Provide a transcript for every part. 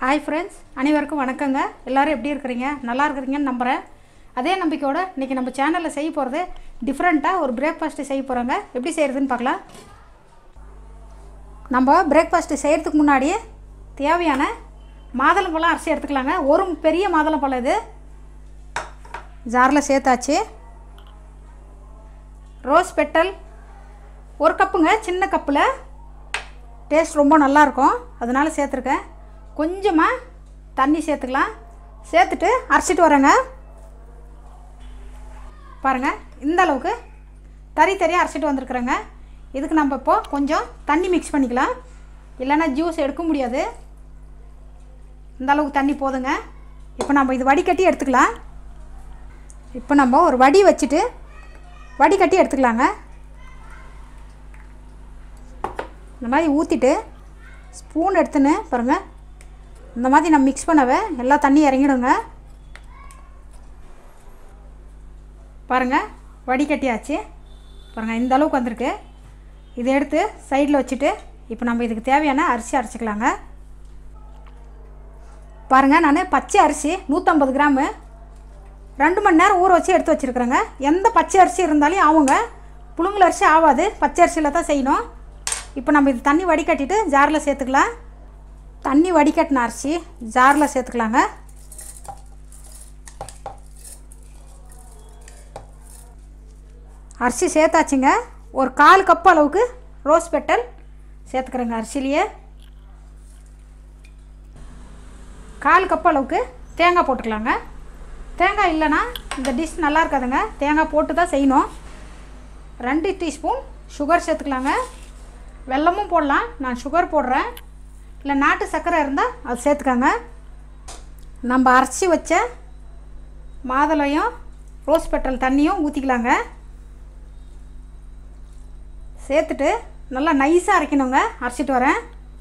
hi friends அனைவருக்கும் வணக்கங்க எல்லாரும் எப்படி இருக்கிறீங்க நல்லா இருக்கிறீங்கன்னு நம்புகிறேன் அதே நம்பிக்கையோட இன்றைக்கி நம்ம சேனலில் செய்ய போகிறது டிஃப்ரெண்ட்டாக ஒரு பிரேக்ஃபாஸ்ட்டு செய்ய போகிறோங்க எப்படி செய்கிறதுன்னு பார்க்கலாம் நம்ம பிரேக்ஃபாஸ்ட்டு செய்கிறதுக்கு முன்னாடி தேவையான மாதுளம்பழம் அரிசி எடுத்துக்கலாங்க ஒரு பெரிய மாதுளம்பழம் இது ஜாரில் சேர்த்தாச்சு ரோஸ் பெட்டல் ஒரு கப்புங்க சின்ன கப்பில் டேஸ்ட் ரொம்ப நல்லாயிருக்கும் அதனால சேர்த்துருக்கேன் கொஞ்சமாக தண்ணி சேர்த்துக்கலாம் சேர்த்துட்டு அரைச்சிட்டு வரேங்க பாருங்கள் இந்த அளவுக்கு தறி தறியாக அரைச்சிட்டு வந்திருக்குறேங்க இதுக்கு நம்ம இப்போ கொஞ்சம் தண்ணி மிக்ஸ் பண்ணிக்கலாம் இல்லைன்னா ஜூஸ் எடுக்க முடியாது இந்த அளவுக்கு தண்ணி போதுங்க இப்போ நம்ம இது வடிகட்டி எடுத்துக்கலாம் இப்போ நம்ம ஒரு வடி வச்சுட்டு வடிகட்டி எடுத்துக்கலாங்க இந்த மாதிரி ஊற்றிட்டு ஸ்பூன் எடுத்துன்னு பாருங்கள் இந்த மாதிரி நம்ம மிக்ஸ் பண்ணவே எல்லா தண்ணி இறங்கிடுங்க பாருங்கள் வடிகட்டியாச்சு பாருங்கள் இந்த அளவுக்கு வந்திருக்கு இதை எடுத்து சைடில் வச்சுட்டு இப்போ நம்ம இதுக்கு தேவையான அரிசி அரைச்சிக்கலாங்க பாருங்கள் நான் பச்சை அரிசி நூற்றம்பது கிராமு ரெண்டு மணி நேரம் ஊற வச்சு எடுத்து வச்சுருக்குறேங்க எந்த பச்சை அரிசி இருந்தாலும் ஆகுங்க புழுங்கல் அரிசி ஆகாது பச்சை அரிசியில் தான் செய்யணும் இப்போ நம்ம இது தண்ணி வடிகட்டிட்டு ஜாரில் சேர்த்துக்கலாம் தண்ணி வடிகட்டின அரிசி ஜாரில் சேர்த்துக்கலாங்க அரிசி சேர்த்தாச்சுங்க ஒரு கால் கப் அளவுக்கு ரோஸ் பெட்டல் சேர்த்துக்கிறேங்க அரிசிலேயே கால் கப் அளவுக்கு தேங்காய் போட்டுக்கலாங்க தேங்காய் இல்லைன்னா இந்த டிஷ் நல்லா இருக்காதுங்க தேங்காய் போட்டு தான் செய்யணும் ரெண்டு டீஸ்பூன் சுகர் சேர்த்துக்கலாங்க வெல்லமும் போடலாம் நான் சுகர் போடுறேன் இல்லை நாட்டு சர்க்கரை இருந்தால் அது சேர்த்துக்கோங்க நம்ம அரைச்சி வச்ச மாதுளையும் ரோஸ் பெட்டல் தண்ணியும் ஊற்றிக்கலாங்க சேர்த்துட்டு நல்லா நைஸாக அரைக்கணுங்க அரைச்சிட்டு வரேன்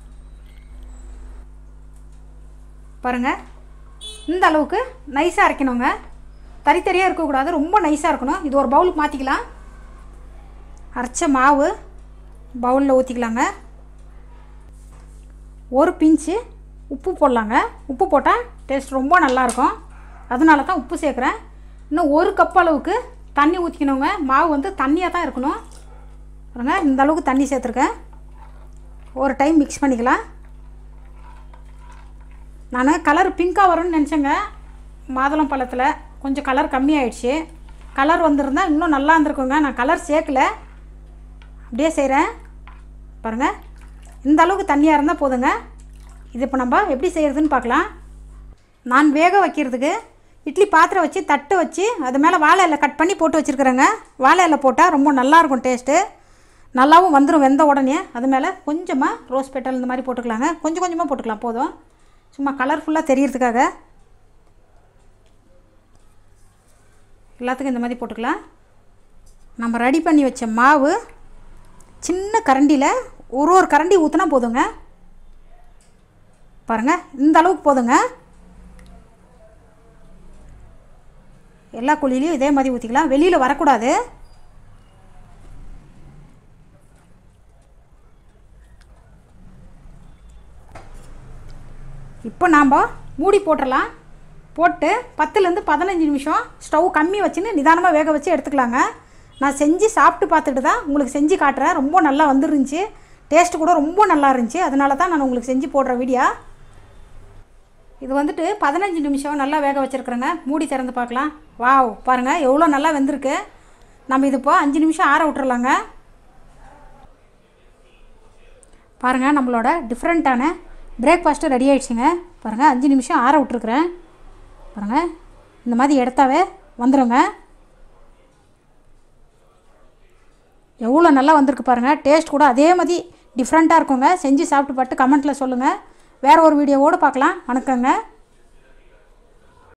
பாருங்கள் இந்த அளவுக்கு நைஸாக அரைக்கணுங்க தறித்தறியாக இருக்கக்கூடாது ரொம்ப நைஸாக இருக்கணும் இது ஒரு பவுலுக்கு மாற்றிக்கலாம் அரைச்ச மாவு பவுலில் ஊற்றிக்கலாங்க ஒரு பிஞ்சு உப்பு போடலாங்க உப்பு போட்டால் டேஸ்ட் ரொம்ப நல்லாயிருக்கும் அதனால தான் உப்பு சேர்க்குறேன் இன்னும் ஒரு கப் அளவுக்கு தண்ணி ஊற்றிக்கணுங்க மாவு வந்து தண்ணியாக தான் இருக்கணும் பாருங்க இந்த அளவுக்கு தண்ணி சேர்த்துருக்கேன் ஒரு டைம் மிக்ஸ் பண்ணிக்கலாம் நான் கலர் பிங்காக வரும்னு நினச்சேங்க மாதுளம் பழத்தில் கொஞ்சம் கலர் கம்மியாயிடுச்சு கலர் வந்திருந்தா இன்னும் நல்லா இருந்திருக்குங்க நான் கலர் சேர்க்கல அப்படியே செய்கிறேன் பாருங்கள் இந்த அளவுக்கு தண்ணியாக இருந்தால் போதுங்க இது இப்போ நம்ம எப்படி செய்கிறதுன்னு பார்க்கலாம் நான் வேக வைக்கிறதுக்கு இட்லி பாத்திரம் வச்சு தட்டு வச்சு அது மேலே வாழை இலை கட் பண்ணி போட்டு வச்சுருக்குறேங்க வாழை இலை போட்டால் ரொம்ப நல்லாயிருக்கும் டேஸ்ட்டு நல்லாவும் வந்துடும் வெந்த உடனே அது மேலே கொஞ்சமாக ரோஸ் பெட்டல் இந்த மாதிரி போட்டுக்கலாங்க கொஞ்சம் கொஞ்சமாக போட்டுக்கலாம் போதும் சும்மா கலர்ஃபுல்லாக தெரியறதுக்காக எல்லாத்துக்கும் இந்த மாதிரி போட்டுக்கலாம் நம்ம ரெடி பண்ணி வச்ச மாவு சின்ன கரண்டியில் ஒரு ஒரு கரண்டி ஊற்றினா போதுங்க பாருங்கள் இந்த அளவுக்கு போதுங்க எல்லா குழியிலையும் இதே மாதிரி ஊற்றிக்கலாம் வெளியில் வரக்கூடாது இப்போ நாம் மூடி போட்டுடலாம் போட்டு பத்துலேருந்து பதினஞ்சு நிமிஷம் ஸ்டவ் கம்மி வச்சுன்னு நிதானமாக வேக வச்சு எடுத்துக்கலாங்க நான் செஞ்சு சாப்பிட்டு பார்த்துட்டு தான் உங்களுக்கு செஞ்சு காட்டுறேன் ரொம்ப நல்லா வந்துருந்துச்சு டேஸ்ட்டு கூட ரொம்ப நல்லா இருந்துச்சு அதனால தான் நான் உங்களுக்கு செஞ்சு போடுற வீடியோ இது வந்துட்டு பதினஞ்சு நிமிஷம் நல்லா வேக வச்சுருக்குறேங்க மூடி திறந்து பார்க்கலாம் வாவ் பாருங்கள் எவ்வளோ நல்லா வெந்திருக்கு நம்ம இது இப்போ அஞ்சு நிமிஷம் ஆற விட்டுறலாங்க பாருங்கள் நம்மளோட டிஃப்ரெண்ட்டான பிரேக்ஃபாஸ்ட்டு ரெடி ஆகிடுச்சுங்க பாருங்கள் அஞ்சு நிமிஷம் ஆற விட்ருக்குறேன் பாருங்கள் இந்த மாதிரி எடுத்தாவே வந்துடுங்க எவ்வளோ நல்லா வந்திருக்கு பாருங்கள் டேஸ்ட் கூட அதே மாதிரி டிஃப்ரெண்ட்டாக இருக்குங்க செஞ்சு சாப்பிட்டு பார்த்து கமெண்ட்டில் சொல்லுங்கள் வேறு ஒரு வீடியோவோடு பார்க்கலாம் வணக்கங்க